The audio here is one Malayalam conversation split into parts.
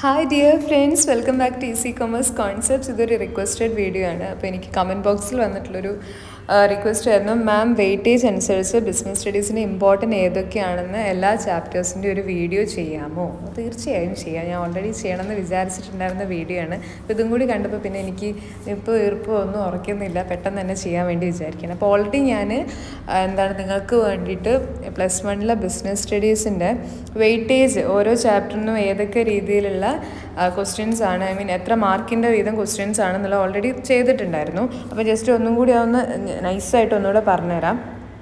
hi dear friends welcome back to easy commerce concepts ഇതൊരു റിക്വസ്റ്റഡ് വീഡിയോ ആണ് അപ്പോൾ എനിക്ക് കമൻറ്റ് ബോക്സിൽ വന്നിട്ടുള്ളൊരു റിക്വസ്റ്റ് ആയിരുന്നു മാം വെയിറ്റേജ് അനുസരിച്ച് ബിസിനസ് സ്റ്റഡീസിൻ്റെ ഇമ്പോർട്ടൻ്റ് ഏതൊക്കെയാണെന്ന് എല്ലാ ചാപ്റ്റേഴ്സിൻ്റെ ഒരു വീഡിയോ ചെയ്യാമോ തീർച്ചയായും ചെയ്യാം ഞാൻ ഓൾറെഡി ചെയ്യണമെന്ന് വിചാരിച്ചിട്ടുണ്ടായിരുന്ന വീഡിയോ ആണ് അപ്പോൾ ഇതും കൂടി കണ്ടപ്പോൾ പിന്നെ എനിക്ക് ഇപ്പോൾ ഈർപ്പം ഒന്നും ഉറക്കുന്നില്ല പെട്ടെന്ന് തന്നെ ചെയ്യാൻ വേണ്ടി വിചാരിക്കണം അപ്പോൾ ഓൾറെഡി ഞാൻ എന്താണ് നിങ്ങൾക്ക് വേണ്ടിയിട്ട് പ്ലസ് വണ്ണിലെ ബിസിനസ് സ്റ്റഡീസിൻ്റെ വെയിറ്റേജ് ഓരോ ചാപ്റ്ററിനും ഏതൊക്കെ രീതിയിലുള്ള ക്വസ്റ്റ്യൻസ് ആണ് ഐ മീൻ എത്ര മാർക്കിൻ്റെ വീതം ക്വസ്റ്റ്യൻസ് ആണെന്നുള്ള ഓൾറെഡി ചെയ്തിട്ടുണ്ടായിരുന്നു അപ്പോൾ ജസ്റ്റ് ഒന്നും കൂടി അതൊന്ന് നൈസായിട്ട് ഒന്നുകൂടെ പറഞ്ഞുതരാം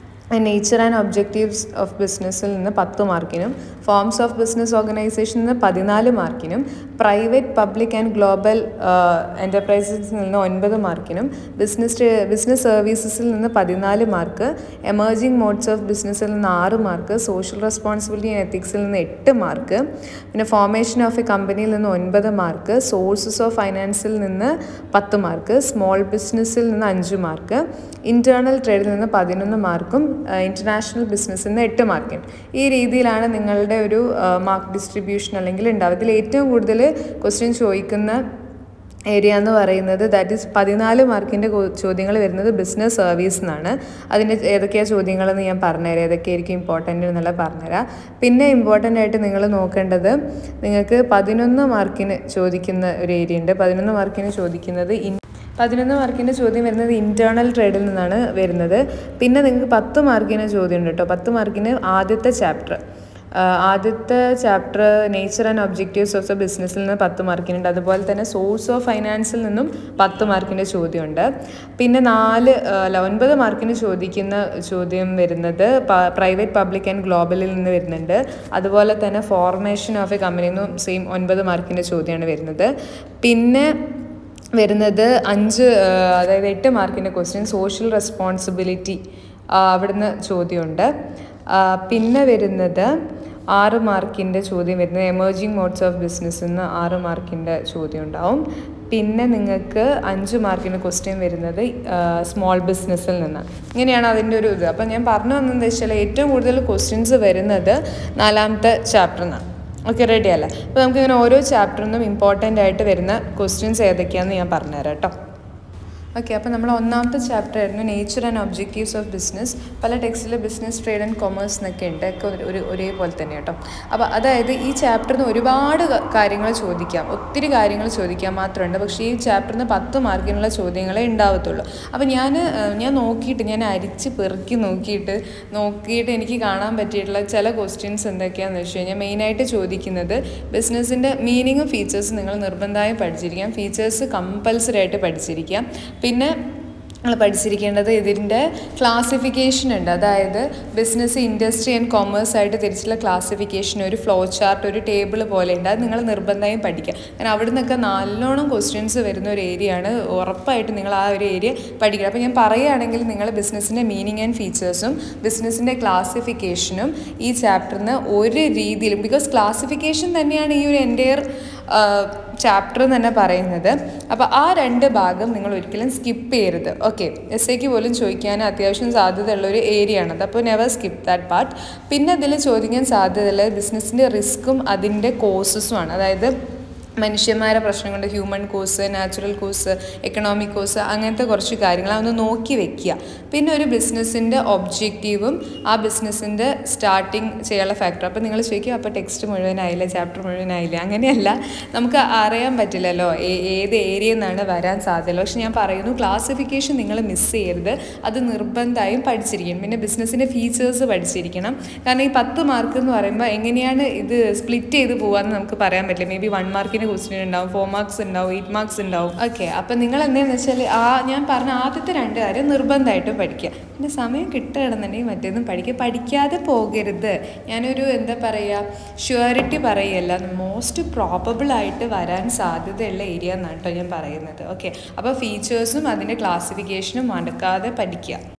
നേച്ചർ ആൻഡ് ഒബ്ജക്റ്റീവ്സ് ഓഫ് ബിസിനസ്സിൽ നിന്ന് പത്ത് മാർക്കിനും ഫോംസ് ഓഫ് ബിസിനസ് ഓർഗനൈസേഷനിൽ നിന്ന് പതിനാല് മാർക്കിനും പ്രൈവറ്റ് പബ്ലിക് ആൻഡ് ഗ്ലോബൽ എൻ്റർപ്രൈസസിൽ നിന്ന് ഒൻപത് മാർക്കിനും ബിസിനസ് ബിസിനസ് സർവീസസിൽ നിന്ന് പതിനാല് മാർക്ക് എമേർജിംഗ് മോഡ്സ് ഓഫ് ബിസിനസ്സിൽ നിന്ന് ആറ് മാർക്ക് സോഷ്യൽ റെസ്പോൺസിബിലിറ്റി ആൻഡ് എത്തിക്സിൽ നിന്ന് എട്ട് മാർക്ക് പിന്നെ ഫോർമേഷൻ ഓഫ് എ കമ്പനിയിൽ നിന്ന് ഒൻപത് മാർക്ക് സോഴ്സസ് ഓഫ് ഫൈനാൻസിൽ നിന്ന് പത്ത് മാർക്ക് സ്മോൾ ബിസിനസ്സിൽ നിന്ന് അഞ്ച് മാർക്ക് ഇൻറ്റേർണൽ ട്രേഡിൽ നിന്ന് പതിനൊന്ന് മാർക്കും ഇൻ്റർനാഷണൽ ബിസിനസ്സിൽ നിന്ന് എട്ട് മാർക്കും ഈ രീതിയിലാണ് നിങ്ങളുടെ ഒരു മാർക്ക് ഡിസ്ട്രിബ്യൂഷൻ അല്ലെങ്കിൽ ഉണ്ടാവുക ഇതിൽ ഏറ്റവും കൂടുതൽ ക്വസ്റ്റ്യൻ ചോദിക്കുന്ന ഏരിയ എന്ന് പറയുന്നത് ദാറ്റ് ഈസ് പതിനാല് മാർക്കിൻ്റെ ചോദ്യങ്ങൾ വരുന്നത് ബിസിനസ് സർവീസ് എന്നാണ് അതിൻ്റെ ഏതൊക്കെയാണ് ചോദ്യങ്ങളെന്ന് ഞാൻ പറഞ്ഞുതരാം ഏതൊക്കെയായിരിക്കും ഇമ്പോർട്ടൻ്റ് എന്നുള്ള പറഞ്ഞുതരാം പിന്നെ ഇമ്പോർട്ടൻ്റ് ആയിട്ട് നിങ്ങൾ നോക്കേണ്ടത് നിങ്ങൾക്ക് പതിനൊന്ന് മാർക്കിന് ചോദിക്കുന്ന ഒരു ഏരിയ ഉണ്ട് പതിനൊന്ന് മാർക്കിന് ചോദിക്കുന്നത് ഇൻ പതിനൊന്ന് മാർക്കിൻ്റെ ചോദ്യം വരുന്നത് ഇൻറ്റേർണൽ ട്രേഡിൽ നിന്നാണ് വരുന്നത് പിന്നെ നിങ്ങൾക്ക് പത്ത് മാർക്കിന് ചോദ്യം ഉണ്ട് കേട്ടോ പത്ത് മാർക്കിന് ആദ്യത്തെ ചാപ്റ്റർ ആദ്യത്തെ chapter nature and objectives of the ബിസിനസ്സിൽ നിന്ന് പത്ത് മാർക്കിനുണ്ട് അതുപോലെ തന്നെ സോഴ്സ് ഓഫ് ഫൈനാൻസിൽ നിന്നും പത്ത് മാർക്കിൻ്റെ ചോദ്യമുണ്ട് പിന്നെ നാല് അല്ല ഒൻപത് മാർക്കിന് ചോദിക്കുന്ന ചോദ്യം വരുന്നത് പ്രൈവറ്റ് പബ്ലിക് ആൻഡ് ഗ്ലോബലിൽ നിന്ന് വരുന്നുണ്ട് അതുപോലെ തന്നെ ഫോർമേഷൻ ഓഫ് എ കമ്പനിയിൽ നിന്നും സെയിം ഒൻപത് മാർക്കിൻ്റെ ചോദ്യമാണ് വരുന്നത് പിന്നെ വരുന്നത് അഞ്ച് അതായത് എട്ട് മാർക്കിൻ്റെ ക്വസ്റ്റ്യൻ സോഷ്യൽ റെസ്പോൺസിബിലിറ്റി അവിടുന്ന് ചോദ്യമുണ്ട് പിന്നെ വരുന്നത് ആറ് മാർക്കിൻ്റെ ചോദ്യം വരുന്നത് എമേർജിങ് മോഡ്സ് ഓഫ് ബിസിനസ് നിന്ന് ആറ് മാർക്കിൻ്റെ ചോദ്യം ഉണ്ടാവും പിന്നെ നിങ്ങൾക്ക് അഞ്ച് മാർക്കിന് ക്വസ്റ്റ്യൻ വരുന്നത് സ്മോൾ ബിസിനസ്സിൽ നിന്ന് ഇങ്ങനെയാണ് അതിൻ്റെ ഒരു ഇത് അപ്പം ഞാൻ പറഞ്ഞു വന്നതെന്ന് വെച്ചാൽ ഏറ്റവും കൂടുതൽ ക്വസ്റ്റ്യൻസ് വരുന്നത് നാലാമത്തെ ചാപ്റ്ററിനാണ് ഓക്കെ റെഡി അല്ലേ അപ്പോൾ നമുക്കിങ്ങനെ ഓരോ ചാപ്റ്ററിനും ഇമ്പോർട്ടൻ്റ് ആയിട്ട് വരുന്ന ക്വസ്റ്റ്യൻസ് ഏതൊക്കെയാണെന്ന് ഞാൻ പറഞ്ഞുതരാം കേട്ടോ ഓക്കെ അപ്പോൾ നമ്മൾ ഒന്നാമത്തെ ചാപ്റ്റർ ആയിരുന്നു nature and objectives of business പല ടെക്സ്റ്റിൽ ബിസിനസ് ട്രേഡ് ആൻഡ് കൊമേഴ്സ് എന്നൊക്കെ ഉണ്ട് ഒക്കെ ഒരു ഒരേപോലെ തന്നെ കേട്ടോ അപ്പോൾ അതായത് ഈ ചാപ്റ്ററിൽ നിന്ന് ഒരുപാട് കാര്യങ്ങൾ ചോദിക്കാം ഒത്തിരി കാര്യങ്ങൾ ചോദിക്കാൻ മാത്രമുണ്ട് പക്ഷേ ഈ ചാപ്റ്ററിൽ നിന്ന് പത്ത് മാർക്കിനുള്ള ചോദ്യങ്ങളെ ഉണ്ടാവത്തുള്ളൂ അപ്പോൾ ഞാൻ ഞാൻ നോക്കിയിട്ട് ഞാൻ അരിച്ച് പെറുക്കി നോക്കിയിട്ട് നോക്കിയിട്ട് എനിക്ക് കാണാൻ പറ്റിയിട്ടുള്ള ചില ക്വസ്റ്റ്യൻസ് എന്തൊക്കെയാണെന്ന് വെച്ച് കഴിഞ്ഞാൽ മെയിനായിട്ട് ചോദിക്കുന്നത് ബിസിനസ്സിൻ്റെ മീനിങ്ങും ഫീച്ചേഴ്സും നിങ്ങൾ നിർബന്ധമായും പഠിച്ചിരിക്കാം ഫീച്ചേഴ്സ് കമ്പൽസറി ആയിട്ട് പഠിച്ചിരിക്കാം പിന്നെ നമ്മൾ പഠിച്ചിരിക്കേണ്ടത് ഇതിൻ്റെ ക്ലാസിഫിക്കേഷൻ ഉണ്ട് അതായത് ബിസിനസ് ഇൻഡസ്ട്രി ആൻഡ് കൊമേഴ്സ് ആയിട്ട് തിരിച്ചുള്ള ക്ലാസിഫിക്കേഷൻ ഒരു ഫ്ലോ ചാർട്ട് ഒരു ടേബിൾ പോലെ ഉണ്ട് അത് നിങ്ങൾ നിർബന്ധമായും പഠിക്കുക കാരണം അവിടെ നിന്നൊക്കെ നല്ലോണം ക്വസ്റ്റ്യൻസ് വരുന്ന ഒരു ഏരിയ ആണ് ഉറപ്പായിട്ട് നിങ്ങൾ ആ ഒരു ഏരിയ പഠിക്കുക അപ്പോൾ ഞാൻ പറയുകയാണെങ്കിൽ നിങ്ങൾ ബിസിനസ്സിൻ്റെ മീനിങ് ആൻഡ് ഫീച്ചേഴ്സും ബിസിനസ്സിൻ്റെ ക്ലാസിഫിക്കേഷനും ഈ ചാപ്റ്ററിന് ഒരു രീതിയിലും ബിക്കോസ് ക്ലാസിഫിക്കേഷൻ തന്നെയാണ് ഈ ഒരു എൻ്റെയർ ചാപ്റ്റർ തന്നെ പറയുന്നത് അപ്പോൾ ആ രണ്ട് ഭാഗം നിങ്ങൾ ഒരിക്കലും സ്കിപ്പ് ചെയ്യരുത് ഓക്കെ എസ് എക്ക് പോലും ചോദിക്കാൻ അത്യാവശ്യം സാധ്യതയുള്ള ഒരു ഏരിയ ആണത് അപ്പോൾ നെവർ സ്കിപ്പ് ദാറ്റ് പാർട്ട് പിന്നെ അതിൽ ചോദിക്കാൻ സാധ്യതയുള്ളത് ബിസിനസ്സിൻ്റെ റിസ്ക്കും അതിൻ്റെ കോഴ്സസുമാണ് അതായത് മനുഷ്യന്മാരെ പ്രശ്നങ്ങളുണ്ട് human cause natural cause economic cause അങ്ങനത്തെ കുറച്ച് കാര്യങ്ങൾ അതൊന്ന് നോക്കി വെക്കുക പിന്നെ ഒരു ബിസിനസ്സിൻ്റെ ഒബ്ജക്റ്റീവും ആ ബിസിനസ്സിൻ്റെ സ്റ്റാർട്ടിങ് ചെയ്യാനുള്ള ഫാക്ടർ അപ്പോൾ നിങ്ങൾ ചോദിക്കും അപ്പോൾ ടെക്സ്റ്റ് മുഴുവനായില്ല ചാപ്റ്റർ മുഴുവനായില്ല അങ്ങനെയല്ല നമുക്ക് അറിയാൻ പറ്റില്ലല്ലോ ഏത് ഏരിയയിൽ നിന്നാണ് വരാൻ സാധ്യതയുള്ളത് പക്ഷെ ഞാൻ പറയുന്നു ക്ലാസിഫിക്കേഷൻ നിങ്ങൾ മിസ് ചെയ്യരുത് അത് നിർബന്ധമായും പഠിച്ചിരിക്കണം പിന്നെ ബിസിനസ്സിൻ്റെ ഫീച്ചേഴ്സ് പഠിച്ചിരിക്കണം കാരണം ഈ പത്ത് മാർക്ക് എന്ന് പറയുമ്പോൾ എങ്ങനെയാണ് ഇത് സ്പ്ലിറ്റ് ചെയ്ത് പോകാമെന്ന് നമുക്ക് പറയാൻ പറ്റില്ല മേ ബി വൺ മാർക്കിന് ക്വസ്റ്റ്യൻ ഉണ്ടാവും ഫോർ മാർക്സ് ഉണ്ടാവും എയ്റ്റ് മാർക്സ് ഉണ്ടാവും ഓക്കെ അപ്പം നിങ്ങൾ എന്താണെന്ന് വെച്ചാൽ ആ ഞാൻ പറഞ്ഞ ആദ്യത്തെ രണ്ട് കാര്യം നിർബന്ധമായിട്ടും പഠിക്കുക പിന്നെ സമയം കിട്ടുകയാണെന്നുണ്ടെങ്കിൽ മറ്റേതും പഠിക്കുക പഠിക്കാതെ പോകരുത് ഞാനൊരു എന്താ പറയുക ഷ്യൂരിറ്റി പറയല്ല മോസ്റ്റ് പ്രോബബിൾ ആയിട്ട് വരാൻ സാധ്യതയുള്ള ഏരിയ എന്നാണ് കേട്ടോ ഞാൻ പറയുന്നത് ഓക്കെ അപ്പോൾ ഫീച്ചേഴ്സും അതിൻ്റെ ക്ലാസിഫിക്കേഷനും മടക്കാതെ പഠിക്കുക